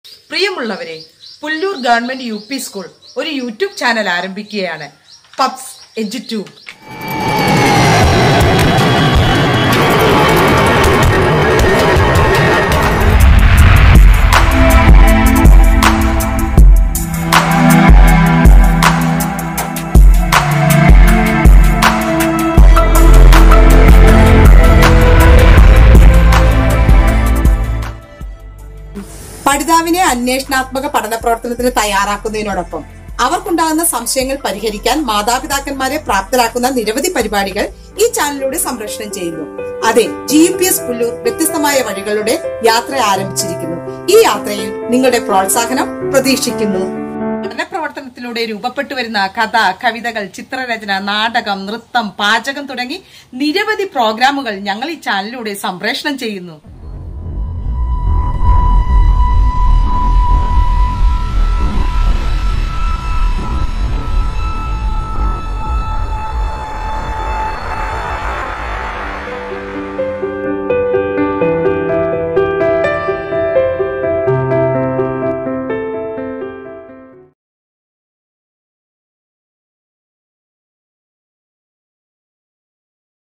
പ്രിയമുള്ളവരെ Pullur government U P school ഒരു YouTube channel ആരംഭിക്കുകയാണ് പബ്സ് എഡ്യൂട്യൂബ് പഠിതാവിനെ അന്വേഷണാത്മക പഠന പ്രവർത്തനത്തിന് തയ്യാറാക്കുന്നതിനോടൊപ്പം അവർക്കുണ്ടാകുന്ന സംശയങ്ങൾ പരിഹരിക്കാൻ മാതാപിതാക്കന്മാരെ പ്രാപ്തരാക്കുന്ന നിരവധി പരിപാടികൾ ഈ ചാനലിലൂടെ സംപ്രേഷണം ചെയ്യുന്നു അതെ G U P S Pullur വ്യത്യസ്തമായ വഴികളുടെ യാത്ര ആരംഭിച്ചിരിക്കുന്നു ഈ യാത്രയിൽ നിങ്ങളുടെ പ്രോത്സാഹനം പ്രതീക്ഷിക്കുന്നു പഠന പ്രവർത്തനത്തിലൂടെ രൂപപ്പെട്ടു വരുന്ന കഥ കവിതകൾ ചിത്രരചന നാടകം നൃത്തം പാചകം തുടങ്ങി നിരവധി പ്രോഗ്രാമുകൾ ഞങ്ങൾ ഈ ചാനലിലൂടെ സംപ്രേഷണം ചെയ്യുന്നു